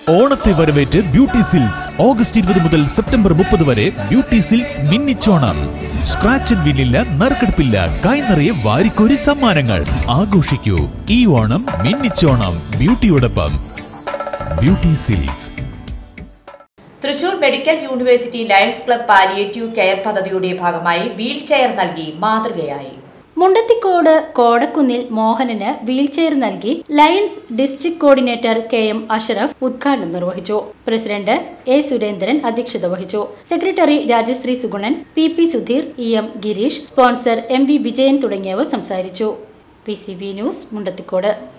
ഓണത്തെ വരവേറ്റ് beauty silks August ഇരുപത് മുതൽ സെപ്റ്റംബർ മുപ്പത് വരെ ബ്യൂട്ടി സിൽക്സ് മിന്നിച്ചോണം സ്ക്രാച്ച് ആൻഡ് വിന്നില്ല നറുക്കെടുപ്പില്ല കൈ നിറയെ വാരിക്കോരി സമ്മാനങ്ങൾ ആഘോഷിക്കൂ ഈ ഓണം മിന്നിച്ചോണം ബ്യൂട്ടിയോടൊപ്പം beauty silks Thrissur medical university lions club palliative care പദ്ധതിയുടെ ഭാഗമായി വീൽ ചെയർ നൽകി മാതൃകയായി മുണ്ടത്തിക്കോട് കോടക്കുന്നിൽ മോഹനന് വീൽചെയർ നൽകി lions district coordinator K M Ashraf ഉദ്ഘാടനം നിർവഹിച്ചു പ്രസിഡന്റ് എ സുരേന്ദ്രൻ അധ്യക്ഷത വഹിച്ചു secretary Rajasree Sugunan P P Sudheer E M Gireesh sponsor M V Vijayan തുടങ്ങിയവർ സംസാരിച്ചു P C B news Mundathikode